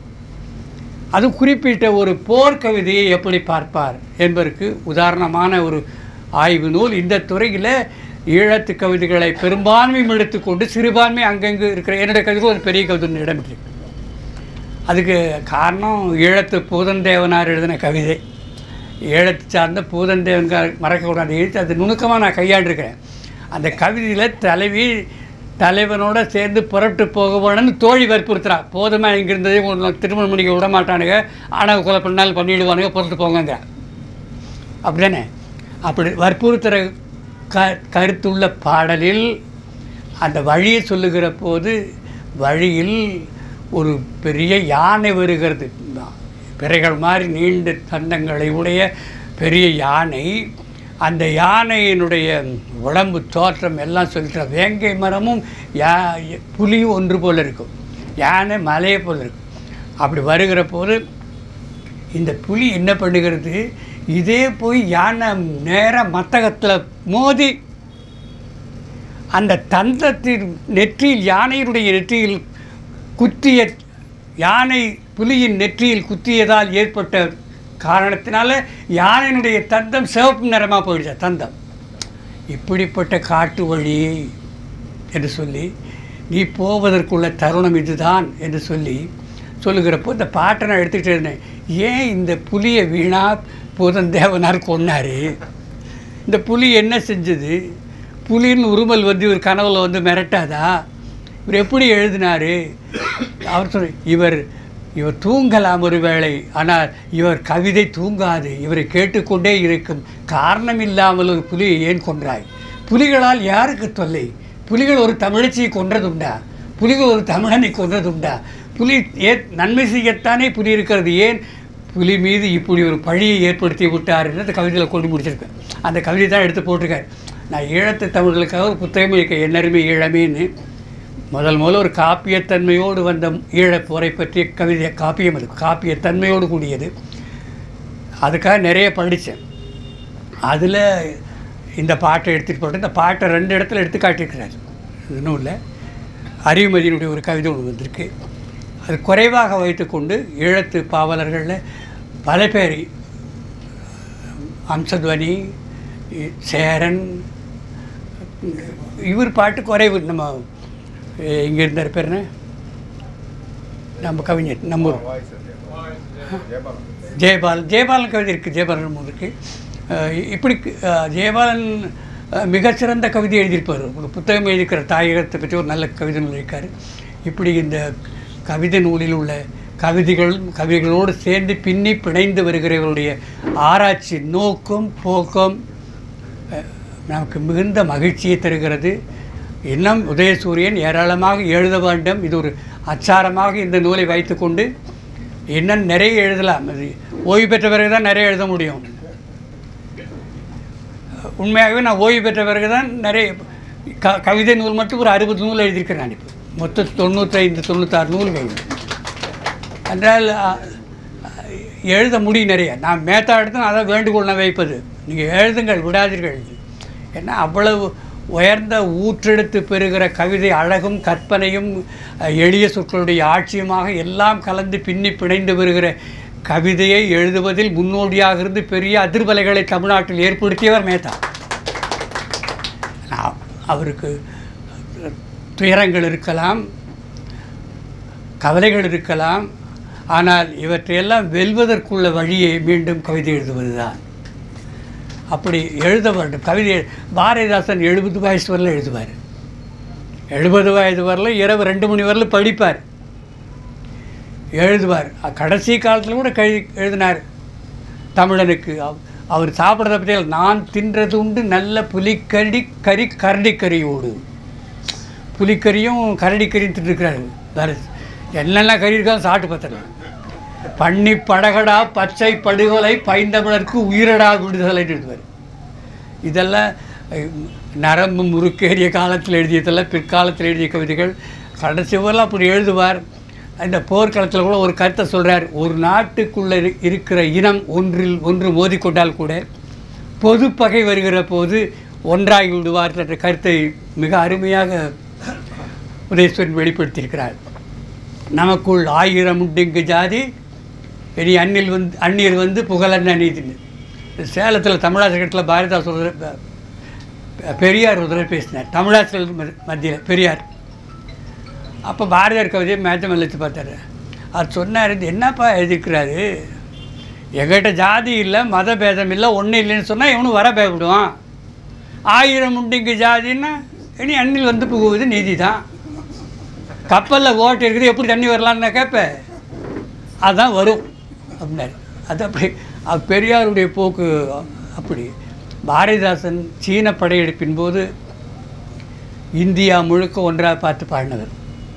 அது குறிப்பிட்ட ஒரு போர் கவிதையை எப்படி பார்ப்பார் என்பதற்கு உதாரணமான ஒரு ஆய்வு நூல் இந்த துறையில் ஈழத்து கவிதைகளை பெரும்பான்மையும் எடுத்துக்கொண்டு சிறுபான்மை அங்கங்கு இருக்கிற என்னுடைய கவிதைகள் ஒரு பெரிய கவிதை இடம் இருக்கு அதுக்கு காரணம் ஈழத்து பூதந்தேவனார் எழுதின கவிதை ஈழத்து சார்ந்த பூதந்தேவன் மறக்கக்கூடாது எழுத்து அது நுணுக்கமாக நான் கையாண்டிருக்கிறேன் அந்த கவிதையில் தலைவி தலைவனோட சேர்ந்து புறப்பட்டு போக வேணும்னு தோழி வற்புறுத்துறா போதுமா இங்கிருந்ததே உன்னை திருமணம் பண்ணிக்க விட மாட்டானுங்க ஆனால் கொலை பண்ணாலும் பண்ணிவிடுவானுங்க புறப்பட்டு போங்கங்க அப்படிதானே அப்படி வற்புறுத்துகிற க கருத்துள்ள பாடலில் அந்த வழியை சொல்லுகிற போது வழியில் ஒரு பெரிய யானை வருகிறது பிறைகள் மாதிரி நீண்ட தந்தங்களை உடைய பெரிய யானை அந்த யானையினுடைய உடம்பு தோற்றம் எல்லாம் சொல்லிட்டு வேங்கை மரமும் யா புலியும் ஒன்று போல் இருக்கும் யானை மலையை போல் இருக்கும் அப்படி வருகிற போது இந்த புலி என்ன பண்ணுகிறது இதே போய் யானை நேராக மத்தகத்தில் மோதி அந்த தந்தத்தின் நெற்றியில் யானையினுடைய நெற்றியில் குத்திய யானை புலியின் நெற்றியில் குத்தியதால் ஏற்பட்ட காரணத்தினால யானையினுடைய தந்தம் சிவப்பு நிறமாக போயிடுச்சு தந்தம் இப்படிப்பட்ட காட்டு வழி என்று சொல்லி நீ போவதற்குள்ள தருணம் இதுதான் என்று சொல்லி சொல்லுகிறப்போ இந்த பாட்டை நான் எடுத்துக்கிட்டே இருந்தேன் ஏன் இந்த புலியை வீணா பூதன் தேவனார் கொன்னாரு இந்த புலி என்ன செஞ்சது புலின்னு உருமல் வந்து இவர் கனவுல வந்து மிரட்டாதா இவர் எப்படி எழுதினார் அவர் சொன்ன இவர் இவர் தூங்கலாம் ஒரு வேளை ஆனால் இவர் கவிதை தூங்காது இவரை கேட்டுக்கொண்டே இருக்கும் காரணம் இல்லாமல் ஒரு புலியை ஏன் கொன்றாய் புலிகளால் யாருக்கு தொல்லை புலிகள் ஒரு தமிழச்சியை கொன்றதுண்டா புலிகள் ஒரு தமிழனை கொன்றதுண்டா புலி ஏ நன்மை செய்யத்தானே புலி இருக்கிறது ஏன் புலி மீது இப்படி ஒரு பழியை ஏற்படுத்தி விட்டார் என்று அந்த கவிதையில் கொண்டு முடிச்சிருக்கேன் அந்த கவிதை தான் எடுத்து போட்டிருக்காரு நான் ஈழத்து தமிழர்களுக்காக ஒரு புத்தகம் இருக்க என்னருமே ஈழமேன்னு முதல் முதல்ல ஒரு காப்பியத்தன்மையோடு வந்த ஈழப்போரை பற்றிய கவிதை காப்பியம் அது காப்பியத்தன்மையோடு கூடியது அதுக்காக நிறைய படித்தேன் அதில் இந்த பாட்டை எடுத்துகிட்டு போட்டு இந்த பாட்டை ரெண்டு இடத்துல எடுத்து காட்டியிருக்கிறார் இன்னும் இல்லை அறிவுமதியினுடைய ஒரு கவிதை ஒன்று வந்திருக்கு அது குறைவாக வைத்துக்கொண்டு ஈழத்து பாவலர்களில் பல பேர் அம்சத்வனி சேரன் இவர் பாட்டு குறைவு நம்ம இங்கே இருந்தார் பேர் என்ன நம்ம கவிஞர் நம்ம ஊர் ஜெயபால் ஜெயபாலன் கவிதை இருக்குது ஜெயபாலன் இருக்குது இப்படி அஹ், ஜெயபாலன் அஹ், மிகச்சிறந்த கவிதை எழுதியிருப்பார் ஒரு புத்தகம் எழுதியிருக்கிற தாயகத்தை பற்றி ஒரு நல்ல கவிதை நூல் இருக்கார் இப்படி இந்த கவிதை நூலில் உள்ள கவிதைகள் கவிதைகளோடு சேர்ந்து பின்னி பிணைந்து வருகிறவர்களுடைய ஆராய்ச்சி நோக்கும் போக்கும் அஹ், நமக்கு மிகுந்த மகிழ்ச்சியை தருகிறது இன்னும் உதயசூரியன் ஏராளமாக எழுத வேண்டும் இது ஒரு அச்சாரமாக இந்த நூலை வைத்துக்கொண்டு இன்னும் நிறைய எழுதலாம் அது ஓய்வு பெற்ற பிறகு தான் நிறைய எழுத முடியும் உண்மையாகவே நான் ஓய்வு பெற்ற பிறகு தான் நிறைய க கவிதை நூல் மட்டும் ஒரு அறுபது நூல் எழுதியிருக்கிறேன் நான் இப்போ மொத்தம் தொண்ணூத்தைந்து தொண்ணூத்தாறு நூல்கள் என்றால் அ, எழுத முடியும் நிறைய நான் மேத்தா எடுத்து நான் அதான் வேண்டுகோள் நான் வைப்பது நீங்கள் எழுதுங்கள் விடாதீர்கள் ஏன்னா அவ்வளவு உயர்ந்த ஊற்றெடுத்து பெறுகிற கவிதை அழகும் கற்பனையும் அ, எளிய சொற்களுடைய ஆட்சியுமாக எல்லாம் கலந்து பின்னி பிணைந்து வருகிற கவிதையை எழுதுவதில் முன்னோடியாக இருந்து பெரிய அதிர்வலைகளை தமிழ்நாட்டில் ஏற்படுத்தியவர் மேத்தா நான் அவருக்கு துயரங்கள் இருக்கலாம் கவலைகள் இருக்கலாம் ஆனால் இவற்றையெல்லாம் வெல்வதற்குள்ள வழியை மீண்டும் கவிதை எழுதுவதுதான் அப்படி எழுத வேண்டும் கவிதை பாரதிதாசன் எழுபது வயசு வரல எழுதுவார் எழுபது வயது வரல இரவு ரெண்டு மணி வரல படிப்பார் எழுதுவார் அ- கடைசி காலத்தில் கூட கழி எழுதினார் தமிழனுக்கு அவ்- அவர் சாப்பிட்றத பற்றி நான் தின்றது உண்டு நல்ல புலிக்கறி கறி கரடிக்கறியோடு புலிக்கறியும் கரடிக்கறியும் தின்றுருக்கிறாரு வேறு என்னென்ன கறி இருக்காலும் சாப்பிட்டு பார்த்துடலாம் பண்ணி படகடா பச்சை படுகொலை பைந்தமிழருக்கு உயிரடா விடுதலை எழுதுவார் இதெல்லாம் அஹ், நரம்பு முறுக்கேறிய காலத்தில் எழுதியதெல்லாம் பிற்காலத்தில் எழுதிய கவிதைகள் கடைசி வரலாம் அப்படி எழுதுவார் இந்த போர்க்களத்தில் கூட ஒரு கருத்தை சொல்கிறார் ஒரு நாட்டுக்குள்ளே இரு- இருக்கிற இனம் ஒன்றில் ஒன்று மோதிக்கொண்டால் கூட பொது பகை வருகிற போது ஒன்றாகி விடுவார் என்ற கருத்தை மிக அருமையாக உதயஸ்வரன் வெளிப்படுத்தியிருக்கிறார் நமக்குள் ஆயிரம் உண்டிங்கு ஜாதி இனி அந்நில் வந்து அந்நியர் வந்து புகழன்ன நீதினு சேலத்தில் தமிழாசிரியத்தில் பாரதிதாஸ் சொல்ற பெ- பெரியார் ஒரு தடவை பேசினார் தமிழாசிரியர் ம- மத்தியில் பெரியார் அப்போ பாரதியார் கவிதையை மேட்சம் எழுத்து பார்த்தாரு அவர் சொன்னார் இது என்னப்பா எழுதிக்கிறாரு எங்கிட்ட ஜாதி இல்லை மத பேதம் இல்லை ஒன்றும் இல்லைன்னு சொன்னால் இவனும் வர பயப்படுவான் ஆயிரம் உண்டிங்கு ஜாதின்னா இனி அண்ணில் வந்து புகுவது நீதி தான் கப்பலில் ஓட்டு இருக்குது எப்படி தண்ணி வரலான்னு கேட்பேன் அதான் வரும் அப்படின்னாரு அது அப்படி அது பெரியாருடைய போக்கு அப்படி பாரதிதாசன் சீன படையெடுப்பின் போது இந்தியா முழுக்க ஒன்றாக பார்த்து பாடினவர்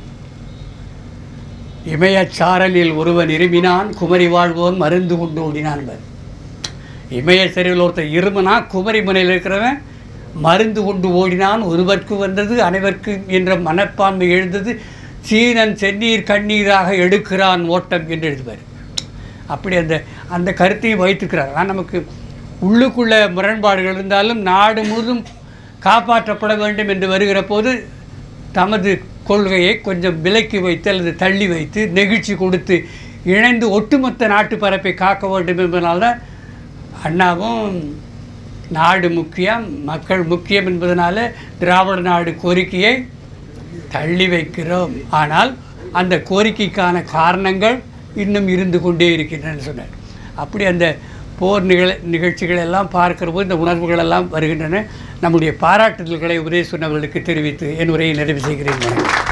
இமயச்சாரலில் ஒருவன் இருமினான் குமரி வாழ்வோன் மருந்து கொண்டு ஓடினான் பார். இமய சரிவில் ஒருத்தர் இருமுனா குமரி முனையில் இருக்கிறவன் மருந்து கொண்டு ஓடினான் ஒருவர்க்கு வந்தது அனைவருக்கு என்ற மனப்பான்மை எழுந்தது சீனன் செந்நீர் கண்ணீராக எடுக்கிறான் ஓட்டம் என்று எழுதுவார் அப்படி அந்த அந்த கருத்தையும் வைத்துக்கிறார் ஆனால் நமக்கு உள்ளுக்குள்ள முரண்பாடுகள் இருந்தாலும் நாடு முழுதும் காப்பாற்றப்பட வேண்டும் என்று வருகிற போது தமது கொள்கையை கொஞ்சம் விலக்கி வைத்து அல்லது தள்ளி வைத்து நெகிழ்ச்சி கொடுத்து இணைந்து ஒட்டுமொத்த நாட்டு பரப்பை காக்க வேண்டும் என்பதனால்தான் அண்ணாவும் நாடு முக்கியம் மக்கள் முக்கியம் என்பதனால திராவிட நாடு கோரிக்கையை தள்ளி வைக்கிறோம் ஆனால் அந்த கோரிக்கைக்கான காரணங்கள் இன்னும் இருந்து கொண்டே இருக்கின்றன சொன்னார் அப்படி அந்த போர் நிகழ நிகழ்ச்சிகள் எல்லாம் பார்க்கிற போது இந்த உணர்வுகள் எல்லாம் வருகின்றன நம்முடைய பாராட்டுதல்களை உதய சொன்னவர்களுக்கு தெரிவித்து என் உரையை நிறைவு செய்கிறேன் வணக்கம்